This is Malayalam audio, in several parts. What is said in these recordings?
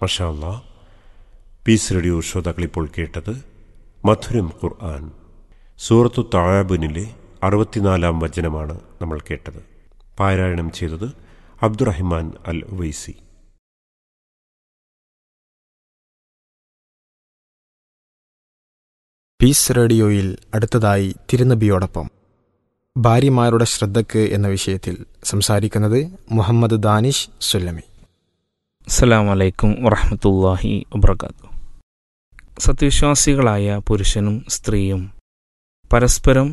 മഷാല്ല പീസ് റേഡിയോ ശ്രോതാക്കളിപ്പോൾ കേട്ടത് മധുരം ഖുർആൻ സൂറത്തു തായാബിനിലെ അറുപത്തിനാലാം വചനമാണ് നമ്മൾ കേട്ടത് പാരായണം ചെയ്തത് അബ്ദുറഹിമാൻ അൽ ഉവൈസി പീസ് റേഡിയോയിൽ അടുത്തതായി തിരുനബിയോടൊപ്പം ഭാര്യമാരുടെ ശ്രദ്ധയ്ക്ക് എന്ന വിഷയത്തിൽ സംസാരിക്കുന്നത് മുഹമ്മദ് ദാനിഷ് സുല്ലമി അസ്സലാം വലൈക്കും വറഹമത്തല്ലാഹി വബർക്കാത്തു സത്യവിശ്വാസികളായ പുരുഷനും സ്ത്രീയും പരസ്പരം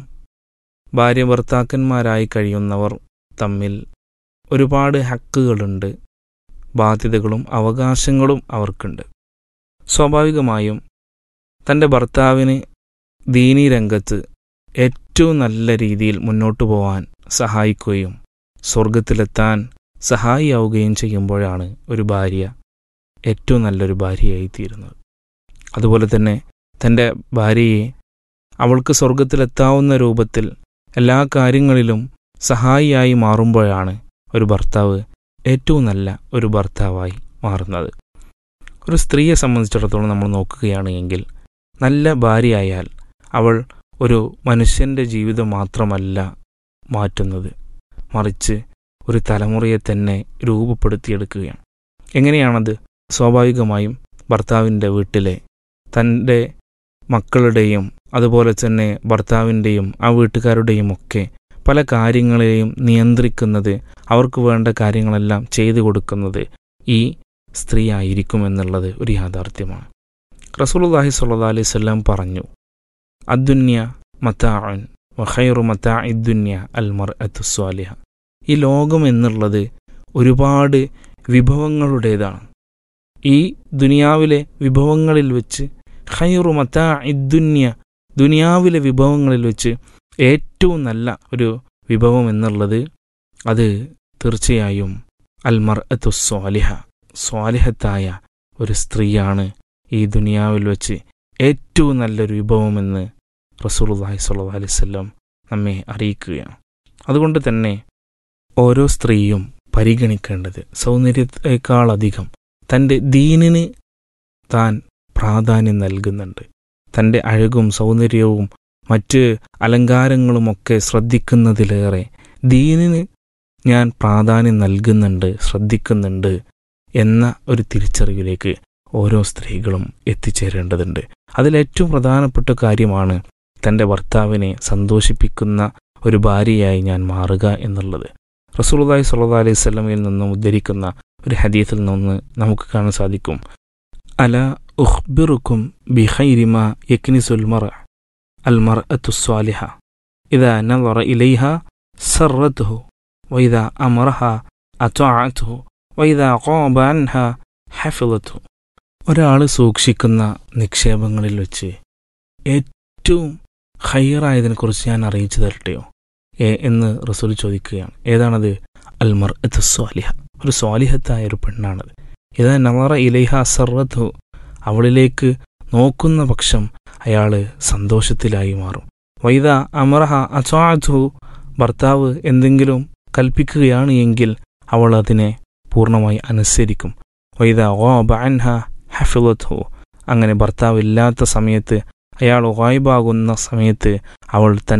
ഭാര്യ ഭർത്താക്കന്മാരായി കഴിയുന്നവർ തമ്മിൽ ഒരുപാട് ഹക്കുകളുണ്ട് ബാധ്യതകളും അവകാശങ്ങളും അവർക്കുണ്ട് സ്വാഭാവികമായും തൻ്റെ ഭർത്താവിന് ദീനീ രംഗത്ത് ഏറ്റവും നല്ല രീതിയിൽ മുന്നോട്ടു പോകാൻ സഹായിക്കുകയും സ്വർഗത്തിലെത്താൻ സഹായിയാവുകയും ചെയ്യുമ്പോഴാണ് ഒരു ഭാര്യ ഏറ്റവും നല്ലൊരു ഭാര്യയായി തീരുന്നത് അതുപോലെ തന്നെ തൻ്റെ ഭാര്യയെ അവൾക്ക് സ്വർഗത്തിലെത്താവുന്ന രൂപത്തിൽ എല്ലാ കാര്യങ്ങളിലും സഹായിയായി മാറുമ്പോഴാണ് ഒരു ഭർത്താവ് ഏറ്റവും നല്ല ഒരു ഭർത്താവായി മാറുന്നത് ഒരു സ്ത്രീയെ സംബന്ധിച്ചിടത്തോളം നമ്മൾ നോക്കുകയാണ് എങ്കിൽ നല്ല ഭാര്യയായാൽ അവൾ ഒരു മനുഷ്യൻ്റെ ജീവിതം മാത്രമല്ല മാറ്റുന്നത് മറിച്ച് ഒരു തലമുറയെ തന്നെ രൂപപ്പെടുത്തിയെടുക്കുകയാണ് എങ്ങനെയാണത് സ്വാഭാവികമായും ഭർത്താവിൻ്റെ വീട്ടിലെ തൻ്റെ മക്കളുടെയും അതുപോലെ തന്നെ ഭർത്താവിൻ്റെയും ആ വീട്ടുകാരുടെയും ഒക്കെ പല കാര്യങ്ങളെയും നിയന്ത്രിക്കുന്നത് അവർക്ക് വേണ്ട കാര്യങ്ങളെല്ലാം ചെയ്തു കൊടുക്കുന്നത് ഈ സ്ത്രീ ആയിരിക്കും എന്നുള്ളത് ഒരു യാഥാർത്ഥ്യമാണ് റസൂലുള്ളാഹി സ്വല്ലല്ലാഹി അലൈഹി വസല്ലം പറഞ്ഞു അദ്ദുന്യ മത്താഅൻ വഖൈറു മത്താ ഇദ്ദുന്യ അൽ മർഅത്തു സ്വാലിഹ ഈ ലോകം എന്നുള്ളത് ഒരുപാട് വിഭവങ്ങളുടേതാണ് ഈ ദുനിയാവിലെ വിഭവങ്ങളിൽ വെച്ച് ഖൈറു മത്താ ഇദ്ദുന്യ ദുനിയാവിലെ വിഭവങ്ങളിൽ വെച്ച് ഏറ്റവും നല്ല ഒരു വിഭവം എന്നുള്ളത് അത് തീർച്ചയായും അൽ മർഅത്തു സ്വാലിഹ സ്വാലിഹത്തായ ഒരു സ്ത്രീയാണ് ഈ ദുനിയാവിൽ വെച്ച് ഏറ്റവും നല്ലൊരു വിഭവമെന്ന് റസൂലുള്ളാഹി സ്വല്ലല്ലാഹി അലൈഹി വസല്ലം നമ്മെ അറിയിക്കുകയാണ് അതുകൊണ്ട് തന്നെ ഓരോ സ്ത്രീയും പരിഗണിക്കേണ്ടത് സൗന്ദര്യത്തെക്കാളധികം തൻ്റെ ദീനിന് താൻ പ്രാധാന്യം നൽകുന്നുണ്ട് തൻ്റെ അഴകും സൗന്ദര്യവും മറ്റ് അലങ്കാരങ്ങളുമൊക്കെ ശ്രദ്ധിക്കുന്നതിലേറെ ദീനിന് ഞാൻ പ്രാധാന്യം നൽകുന്നുണ്ട് ശ്രദ്ധിക്കുന്നുണ്ട് എന്ന ഒരു തിരിച്ചറിവിലേക്ക് ഓരോ സ്ത്രീകളും എത്തിച്ചേരേണ്ടതുണ്ട് അതിലേറ്റവും പ്രധാനപ്പെട്ട കാര്യമാണ് തൻ്റെ ഭർത്താവിനെ സന്തോഷിപ്പിക്കുന്ന ഒരു ഭാര്യയായി ഞാൻ മാറുക എന്നുള്ളത് റസൂലുള്ളാഹി സ്വല്ലല്ലാഹി അലൈഹി വസല്ലമയിൽ നിന്നും ഉദ്ധരിക്കുന്ന ഒരു ഹദീത്തിൽ നിന്ന് നമുക്ക് കാണാൻ സാധിക്കും അല ഉഖ്ബിറുക്കും ബിഖൈരിമ യക്നിസുൽ മർ അൽ മർഅത്തു സ്വാലിഹ ഇദാ നളറ ഇലൈഹ സറത്തുഹു വൈദാ അമറഹ അത്വഅത്തുഹു വൈദാ ഖാബ അൻഹ ഹഫിളത്തു ഒരാൾ സൂക്ഷിക്കുന്ന നിക്ഷേപങ്ങളിൽ വെച്ച് ഏറ്റവും ഹൈറായതിനെക്കുറിച്ച് ഞാൻ അറിയിച്ചു തരട്ടെയോ ഏ എന്ന് റസൂൽ ചോദിക്കുകയാണ് ഏതാണത് അൽമർ എത്ത് സ്വാലിഹ ഒരു സ്വാലിഹത്തായ ഒരു പെണ്ണാണത് ഇതാ നവറ ഇലൈഹ സർറത്തു അവളിലേക്ക് നോക്കുന്ന പക്ഷം അയാൾ സന്തോഷത്തിലായി മാറും വൈദ അമറഹ അസ്വാധു ഭർത്താവ് എന്തെങ്കിലും കൽപ്പിക്കുകയാണ് എങ്കിൽ അവൾ അതിനെ പൂർണ്ണമായി അനുസരിക്കും വൈദ ഓ ബഅൻഹ ഹഫിളത്തു അങ്ങനെ ഭർത്താവ് ഇല്ലാത്ത സമയത്ത് അയാൾ വായ്പാകുന്ന സമയത്ത് അവൾ തൻ